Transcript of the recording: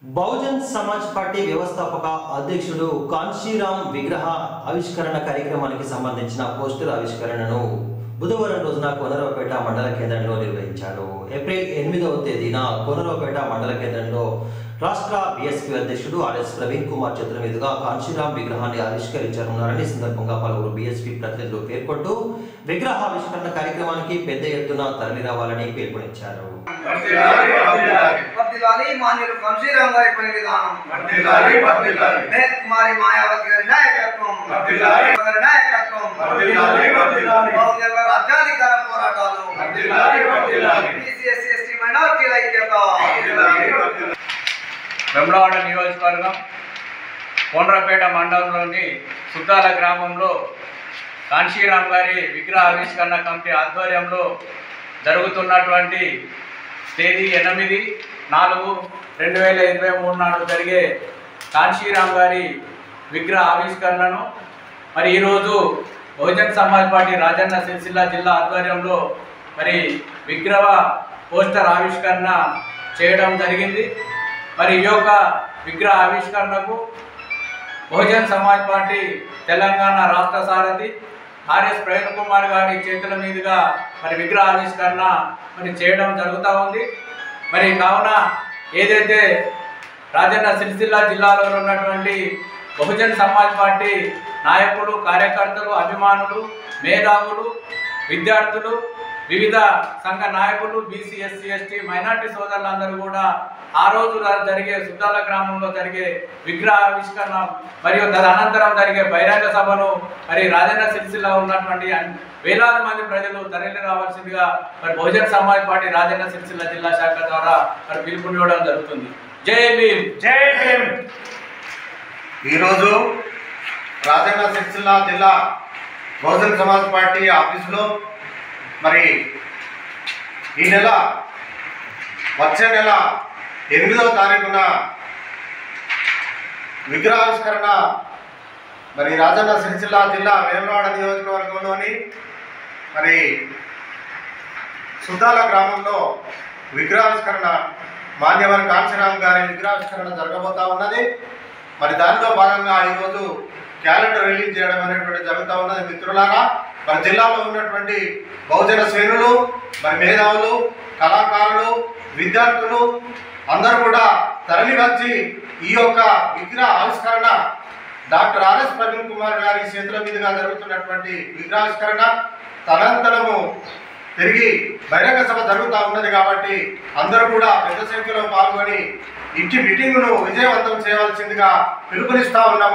Bahujan Samaj party వ్యవస్థాపక అధ్యక్షుడు కాన్షీరామ్ విగ్రహ ఆవిష్కరణ కార్యక్రమానికి సంబంధించిన పోస్టర్ ఆవిష్కరణను బుధవారం రోజున కోనరావుపేట మండల కేంద్రంలో నిర్వహించారు ఏప్రిల్ ఎనిమిదవ తేదీన కోనరావుపేట మండల కేంద్రంలో రాష్ట్ర బీఎస్పీ అధ్యక్షుడు ఆర్ఎస్ ప్రవీణ్ కుమార్ చేతుల మీదుగా కాన్షీరామ్ విగ్రహాన్ని ఆవిష్కరించనున్నారని ఈ సందర్భంగా పలువురు బీఎస్పీ ప్రతినిధులు పేర్కొంటూ విగ్రహ ఆవిష్కరణ కార్యక్రమానికి పెద్ద ఎత్తున తరలి రావాలని పిలుపునిచ్చారు వర్ధిల్లాలి మాన్యులు వంశీరామ్ గారి పని విధానం వర్ధిల్లాలి, వర్ధిల్లాలి. మహేష్ కుమారి మాయావతి గారి నాయకత్వం వర్ధిల్లాలి. గారి నాయకత్వం వర్ధిల్లాలి, వర్ధిల్లాలి. బహుజనుల రాజ్యాధికార పోరాటాలు వర్ధిల్లాలి, వర్ధిల్లాలి. బీసీ ఎస్సీ ఎస్టీ మైనార్టీల ఐక్యత వెమ్లవాడ నియోజకవర్గం కోనరాపేట మండలంలోని సుద్దాల గ్రామంలో కాంశీరామ్ గారి విగ్రహ ఆవిష్కరణ కమిటీ ఆధ్వర్యంలో జరుగుతున్నటువంటి తేదీ ఎనిమిది నాలుగు రెండు వేల ఇరవై మూడు నాడు జరిగే కాంశీరామ్ గారి విగ్రహ ఆవిష్కరణను మరి ఈరోజు బహుజన్ సమాజ్ పార్టీ రాజన్న సిరిసిల్ల జిల్లా ఆధ్వర్యంలో మరి విగ్రహ పోస్టర్ ఆవిష్కరణ చేయడం జరిగింది మరి ఈ యొక్క విగ్రహ ఆవిష్కరణకు బహుజన్ సమాజ్ పార్టీ తెలంగాణ రాష్ట్ర సారథి ఆర్ఎస్ ప్రవీణ్ కుమార్ గారి చేతుల మీదుగా మరి విగ్రహ ఆవిష్కరణ మరి చేయడం జరుగుతూ ఉంది మరి కావున ఏదైతే రాజన్న సిరిసిల్ల జిల్లాలో ఉన్నటువంటి బహుజన్ సమాజ్ పార్టీ నాయకులు కార్యకర్తలు అభిమానులు మేధావులు విద్యార్థులు వివిధ సంఘ నాయకులు బీసీ ఎస్సీ ఎస్టీ మైనార్టీ సోదరులందరూ కూడా ఆ రోజు జరిగే సుద్దాల గ్రామంలో జరిగే విగ్రహ ఆవిష్కరణ మరియు తదనంతరం జరిగే బహిరంగ సభను మరి రాజన్న సిరిసిల్ల ఉన్నటువంటి అన్- వేలాది మంది ప్రజలు తరలి రావాల్సిందిగా మరి బహుజన్ సమాజ్ పార్టీ రాజన్న సిరిసిల్ల జిల్లా శాఖ ద్వారా మరి పిలుపునివ్వడం జరుగుతుంది జై భీమ్ జై భీమ్ ఈరోజు రాజన్న సిరిసిల్ల జిల్లా బహుజన్ సమాజ్ పార్టీ ఆఫీసులో మరి ఈ నెల వచ్చే నెల ఎనిమిదవ తారీఖున విగ్రహావిష్కరణ మరి రాజన్న సిరిసిల్ల జిల్లా వేమవాడ నియోజకవర్గంలోని మరి సుద్దాల గ్రామంలో విగ్రహావిష్కరణ మాన్యవర్ కాంచరామ్ గారి విగ్రహావిష్కరణ జరగబోతా ఉన్నది మరి దానిలో భాగంగా ఈరోజు క్యాలెండర్ రిలీజ్ చేయడం అనేటువంటి జరుగుతూ ఉన్నది మిత్రులారా మరి జిల్లాలో ఉన్నటువంటి బహుజన శ్రేణులు మరి మేధావులు కళాకారులు విద్యార్థులు అందరూ కూడా తరలి వచ్చి ఈ యొక్క విగ్రహ ఆవిష్కరణ డాక్టర్ ఆర్ఎస్ ప్రవీణ్ కుమార్ గారి చేతుల మీదుగా జరుగుతున్నటువంటి విగ్రహావిష్కరణ తనంతరము తిరిగి బహిరంగ సభ జరుగుతూ ఉన్నది కాబట్టి అందరూ కూడా పెద్ద సంఖ్యలో పాల్గొని ఇంటి మీటింగును విజయవంతం చేయవలసిందిగా పిలుపునిస్తా ఉన్నాము